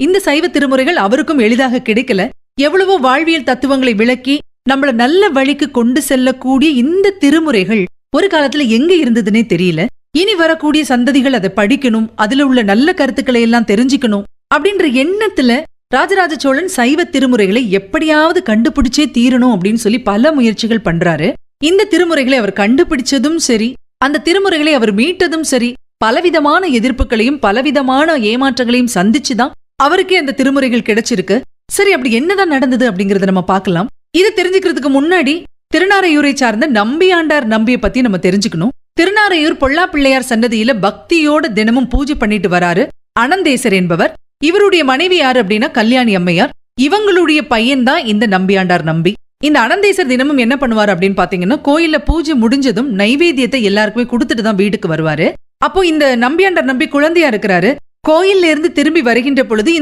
இந்த சைவ திருமுறைகள் அவருக்கும் எளிதாக கிடைக்கல எவ்வளவோ வாழ்வியல் தத்துவங்களை விளக்கி நம்மள நல்ல வழிக்கு கொண்டு செல்லக்கூடிய இந்த திருமுறைகள் ஒரு காலத்துல எங்க இருந்ததுன்னே தெரியல இனி வரக்கூடிய சந்ததிகள் அதை படிக்கணும் அதுல உள்ள நல்ல கருத்துக்களை எல்லாம் தெரிஞ்சுக்கணும் அப்படின்ற எண்ணத்துல ராஜராஜ சோழன் சைவ திருமுறைகளை எப்படியாவது கண்டுபிடிச்சே தீரணும் அப்படின்னு சொல்லி பல முயற்சிகள் பண்றாரு இந்த திருமுறைகளை அவர் கண்டுபிடிச்சதும் சரி அந்த திருமுறைகளை அவர் மீட்டதும் சரி பலவிதமான எதிர்ப்புகளையும் பலவிதமான ஏமாற்றங்களையும் சந்திச்சுதான் அவருக்கே அந்த திருமுறைகள் கிடைச்சிருக்கு சரி அப்படி என்னதான் நடந்தது அப்படிங்கறத நம்ம பார்க்கலாம் இது தெரிஞ்சுக்கிறதுக்கு முன்னாடி திருநாரையூரை சார்ந்த நம்பியாண்டார் நம்பியை பத்தி நம்ம தெரிஞ்சுக்கணும் திருநாரையூர் பொல்லா பிள்ளையார் சன்னதியில பக்தியோட தினமும் பூஜை பண்ணிட்டு வராரு அனந்தேசர் என்பவர் இவருடைய மனைவி யாரு அப்படின்னா கல்யாணி அம்மையார் இவங்களுடைய பையன் தான் இந்த நம்பியாண்டார் நம்பி இந்த அனந்தேசர் தினமும் என்ன பண்ணுவார் அப்படின்னு பாத்தீங்கன்னா கோயில்ல பூஜை முடிஞ்சதும் நைவேத்தியத்தை எல்லாருக்குமே கொடுத்துட்டு தான் வீட்டுக்கு வருவாரு அப்போ இந்த நம்பியாண்டார் நம்பி குழந்தையா இருக்கிறாரு கோயில்ல இருந்து திரும்பி வருகின்ற பொழுது